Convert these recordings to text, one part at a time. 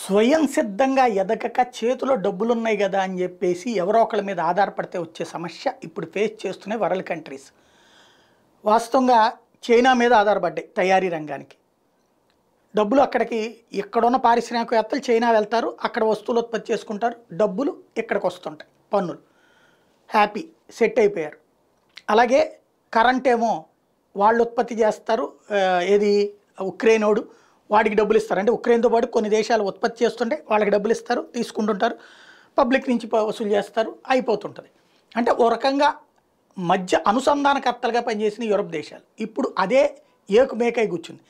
స్వయం సిద్ధంగా ఎదగక చేతిలో డబ్బులున్నాయి కదా అని చెప్పేసి ఎవరో ఒకళ్ళ మీద ఆధారపడితే వచ్చే సమస్య ఇప్పుడు ఫేస్ చేస్తున్నాయి వరల్డ్ కంట్రీస్ వాస్తవంగా చైనా మీద ఆధారపడ్డాయి తయారీ రంగానికి డబ్బులు అక్కడికి ఇక్కడున్న పారిశ్రామికవేత్తలు చైనా వెళ్తారు అక్కడ వస్తువులు ఉత్పత్తి చేసుకుంటారు డబ్బులు ఇక్కడికి వస్తుంటాయి పన్నులు హ్యాపీ సెట్ అయిపోయారు అలాగే కరెంట్ ఏమో వాళ్ళు ఉత్పత్తి చేస్తారు ఆ, ఏది ఉక్రెయినోడు వాడికి డబ్బులు ఇస్తారు అంటే ఉక్రెయిన్తో పాటు కొన్ని దేశాలు ఉత్పత్తి చేస్తుంటే వాళ్ళకి డబ్బులు ఇస్తారు తీసుకుంటుంటారు పబ్లిక్ నుంచి ప- వసూలు చేస్తారు అయిపోతుంటుంది అంటే ఓ రకంగా మధ్య అనుసంధానకర్తలుగా పనిచేసిన యూరప్ దేశాలు ఇప్పుడు అదే ఏకు మేకై కూర్చుంది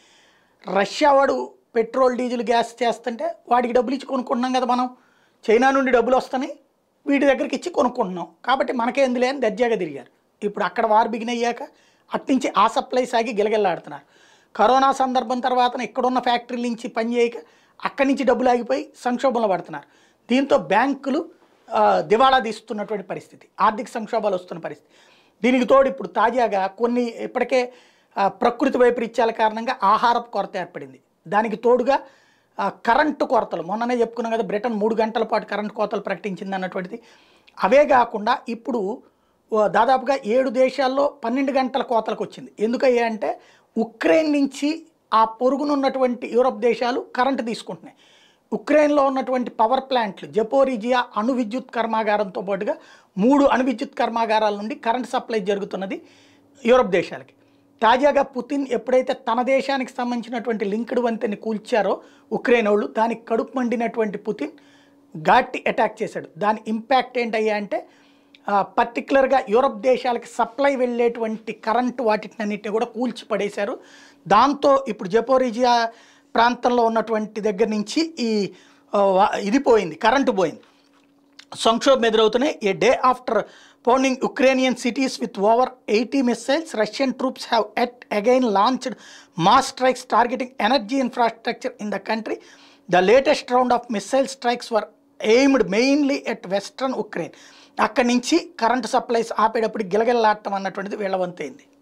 రష్యా వాడు పెట్రోల్ డీజిల్ గ్యాస్ చేస్తుంటే వాడికి డబ్బులు ఇచ్చి కొనుక్కుంటున్నాం కదా మనం చైనా నుండి డబ్బులు వస్తున్నాయి వీటి దగ్గరికి ఇచ్చి కొనుక్కుంటున్నాం కాబట్టి మనకేందులే అని దర్జాగా తిరిగారు ఇప్పుడు అక్కడ వారు బిగిన్ అయ్యాక అట్నుంచి ఆ సప్లై సాగి గిలగిల్లాడుతున్నారు కరోనా సందర్భం తర్వాత ఇక్కడున్న ఫ్యాక్టరీల నుంచి పని చేయక అక్కడి నుంచి డబ్బులు ఆగిపోయి సంక్షోభంలో పడుతున్నారు దీంతో బ్యాంకులు ఆ, దివాళా తీస్తున్నటువంటి పరిస్థితి ఆర్థిక సంక్షోభాలు వస్తున్న పరిస్థితి దీనికి తోడు ఇప్పుడు తాజాగా కొన్ని ఇప్పటికే ఆ, ప్రకృతి వైపరీత్యాల కారణంగా ఆహారపు కొరత ఏర్పడింది దానికి తోడుగా ఆ, కరెంటు కొరతలు మొన్ననే చెప్పుకున్నాం కదా బ్రిటన్ మూడు గంటల పాటు కరెంటు కోతలు ప్రకటించింది అన్నటువంటిది అవే కాకుండా ఇప్పుడు ఓ దాదాపుగా ఏడు దేశాల్లో పన్నెండు గంటల కోతలకు వచ్చింది ఎందుకయ్యా అంటే ఉక్రెయిన్ నుంచి ఆ పొరుగునున్నటువంటి యూరప్ దేశాలు కరెంటు తీసుకుంటున్నాయి ఉక్రెయిన్లో ఉన్నటువంటి పవర్ ప్లాంట్లు జపోరిజియా అణు విద్యుత్ కర్మాగారంతో పాటుగా మూడు అణు విద్యుత్ కర్మాగారాల నుండి కరెంట్ సప్లై జరుగుతున్నది యూరప్ దేశాలకి తాజాగా పుతిన్ ఎప్పుడైతే తన దేశానికి సంబంధించినటువంటి లింక్డ్ వంతెని కూల్చారో ఉక్రెయిన్ వాళ్ళు దానికి కడుపు మండినటువంటి పుతిన్ ఘాటి అటాక్ చేశాడు దాని ఇంపాక్ట్ ఏంటయ్యా అంటే పర్టికులర్గా యూరప్ దేశాలకి సప్లై వెళ్ళేటువంటి కరెంటు వాటినన్నిటిని కూడా కూల్చి పడేశారు దాంతో ఇప్పుడు జపోరిజియా ప్రాంతంలో ఉన్నటువంటి దగ్గర నుంచి ఈ ఆ, వా- ఇది పోయింది కరెంటు పోయింది సంక్షోభం ఎదురవుతున్నాయి a day after pounding Ukrainian cities with over eighty missiles Russian troops have yet again launched mass strikes targeting energy infrastructure in the country the latest round of missile strikes were aimed mainly at western Ukraine అక్కడి నుంచి current supplies ఆపేటప్పుడు గిలగిల్లాడటం అన్నటువంటిది వీళ్ళ వంతైంది